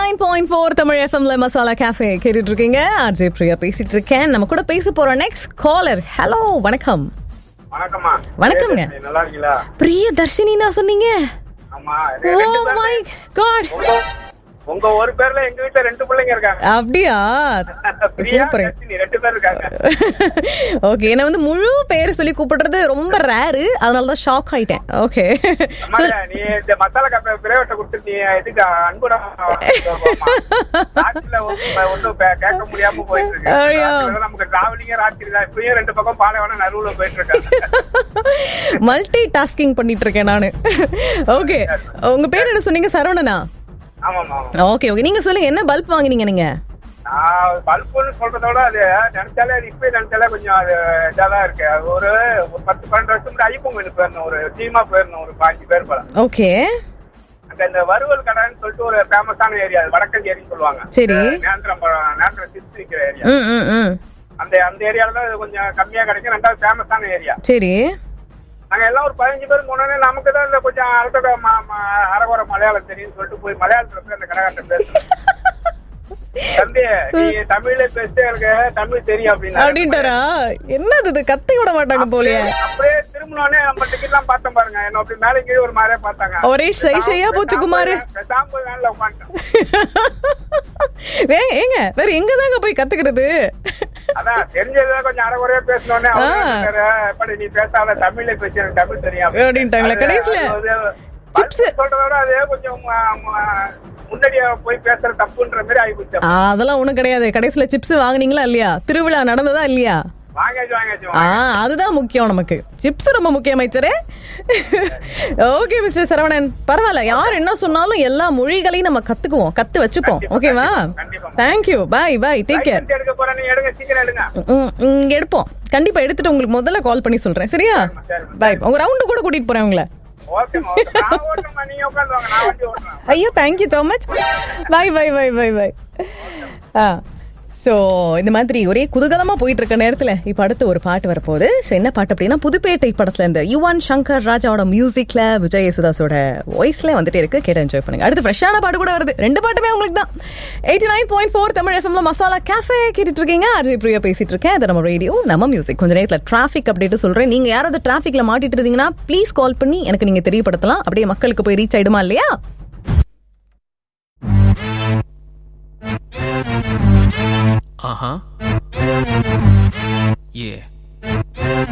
Nine point four Tamil எஃப்எம்ல masala cafe கேட்டுட்டு இருக்கீங்க அஜய் பிரியா பேசிட்டு இருக்கேன் நம்ம கூட பேச போற நெக்ஸ்ட் காலர் ஹலோ வணக்கம் வணக்கம்மா வணக்கம்ங்க. ஏய், நல்லா இருக்கீங்களா பிரிய தர்ஷினினா சொன்னீங்க ஆமா ஓ ரெண்டு பேர்ல- மை காட் உங்க- உங்க ஒரு பேர்ல எங்க வீட்டுல ரெண்டு பிள்ளைங்க இருக்காங்க அப்படியா பிரியா, சூப்பர் தர்ஷினி, ரெண்டு பேர் இருக்காங்க ஓகே என்ன வந்து முழு பேர் சொல்லி கூப்பிடுறது ரொம்ப ரேரு அதனால தான் ஷாக் ஆயிட்டேன் ஓகே அம்மா, நீ இந்த மசாலா கப்ப பிரேவட்ட கொடுத்து நீ இதுக்கு அன்புடா ராத்திரில ஒன்னும் கேட்க முடியாம போயிட்டு இருக்கு ஐயோ. ராத்திரில தான் நமக்கு டிராவலிங்கே ராத்திரி தான் இப்பயும் ரெண்டு பக்கம் பாலைவனம் நடுவுல போயிட்டு இருக்காங்க மல்டி டாஸ்கிங் பண்ணிட்டு இருக்கேன் நானு ஓகே உங்க பேர் என்ன சொன்னீங்க சரவணனா ஆமாமா ஆமா ஓகே ஓகே நீங்க சொல்லுங்க என்ன பல்ப் வாங்குனீங்க நீங்க நான் பல்புன்னு சொல்றத விட அது நினைச்சாலே அது இப்பயே நினைச்சாலே கொஞ்சம் அது இதாதான் இருக்கு அது ஒரு ஒரு பத்து பன்னெண்டு வருஷம் முன்னாடி ஐயப்பன் கோயிலுக்கு போயிருந்தோம் ஒரு டீமா போயிருந்தோம் ஒரு பாஞ்சு பேர் போல ஓகே அங்க இந்த வறுவல் கடைன்னு சொல்லிட்டு ஒரு ஃபேமஸான ஏரியா அது வடக்கன் ஏரின்னு சொல்லுவாங்க சரி. நேந்திரம் நேந்திரம் சிப்ஸ் விற்கிற ஏரியா ம் ம் ம் அந்த அந்த ஏரியால தான் இது கொஞ்சம் கம்மியா கிடைக்கும் ரெண்டாவது ஃபேமஸான ஏரியா சரி நாங்க எல்லாம் ஒரு பதினஞ்சு பேர் போனோடனே நமக்கு தான் இந்த கொஞ்சம் அழகா அரகுற மலையாளம் தெரியும்னு சொல்லிட்டு போய் மலையாளத்துல போய் அந்த கடைக்காரன் பேசுறோம் தம்பி நீ தமிழ்ல பேசிட்டே இருக்க தமிழ் தெரியும் அப்படின்னு அப்படின்ட்டாரா என்னது இது கத்தி விட மாட்டாங்க போலயே அப்படியே திரும்பினோடனே நம்ம டிக்கெட் எல்லாம் பார்த்தோம் பாருங்க என்ன அப்படி மேலே கீழே ஒரு மாதிரியே பார்த்தாங்க ஒரே ஷை ஷையா போச்சு குமாரு பேசாம போய் வேன்ல உட்காந்துட்டேன் வே ஏங்க வேற எங்க தாங்க போய் கத்துக்கிறது அதான் தெரிஞ்சதுதான் கொஞ்சம் அரைகுறையா பேசினோடனே ஆ. எப்படி நீ பேசாத தமிழ்ல பேசி எனக்கு தமிழ் தெரியும் அப்படின்ட்டாங்களா? அது- கடைசில அது வந்து chips. பல்ப் சொல்றத விட அது கொஞ்சம் ம- ம- முன்னாடியே போய் பேசுற தப்புன்ற மாதிரி ஆகி ஆ, அதெல்லாம் ஒண்ணும் கிடையாது கடைசியில சிப்ஸ் வாங்குனீங்களா இல்லையா திருவிழா நடந்ததா இல்லையா வாங்காச்சு வாங்காச்சு ஆ அதுதான் முக்கியம் நமக்கு சிப்ஸ் ரொம்ப முக்கியம் அமைச்சரே ஓகே மிஸ்டர் சரவணன் பரவாயில்ல யார் என்ன சொன்னாலும் எல்லா மொழிகளையும் நம்ம கத்துக்குவோம் கத்து வச்சுப்போம் கண்டிப்பா, ஓகேவா கண்டிப்பா. Thank you bye bye take care licence எடுக்க போறேன் நீ எடுங்க சீக்கிரம் எடுங்க ம், ம், எடுப்போம் கண்டிப்பா எடுத்துட்டு உங்களுக்கு முதல்ல கால் பண்ணி சொல்றேன் சரியா சரிம்மா. பாய் உங்க ரவுண்டு கூட கூட்டிட்டு போறேன் உங்களை ஓகேம்மா ஓகே நான் ஓட்டுறேம்மா நீங்க உட்காந்து வாங்க நான் வண்டி ஓட்டுறேன் ஐயோ thank you so much bye bye bye bye bye ஆ ஸோ இந்த மாதிரி ஒரே குதூகலமா போயிட்டு இருக்க நேரத்தில் இப்போ அடுத்து ஒரு பாட்டு வரப்போகுது ஸோ என்ன பாட்டு அப்படின்னா புதுப்பேட்டை படத்துல இந்த யுவான் சங்கர் ராஜாவோட மியூசிக்ல விஜய் யேசுதாஸோட வாய்ஸ்ல வந்துட்டே இருக்கு கேட்டு என்ஜாய் பண்ணுங்க அடுத்து ஃப்ரெஷ்ஷான பாட்டு கூட வருது ரெண்டு பாட்டுமே உங்களுக்கு தான் eighty nine point four Tamil எஃப்எம்ல மசாலா கேஃபே கேட்டுட்டு இருக்கீங்க அஜய் பிரியா பேசிட்டு இருக்கேன் அது நம்ம ரேடியோ நம்ம மியூசிக் கொஞ்ச நேரத்தில் டிராஃபிக் அப்டேட் சொல்றேன் நீங்க யாராவது டிராஃபிக்ல மாட்டிட்டு இருந்தீங்கன்னா ப்ளீஸ் கால் பண்ணி எனக்கு நீங்க தெரியப்படுத்தலாம் அப்படியே மக்களுக்கு போய் ரீச் ஆயிடுமா இல்லையா Uh huh. Yeah.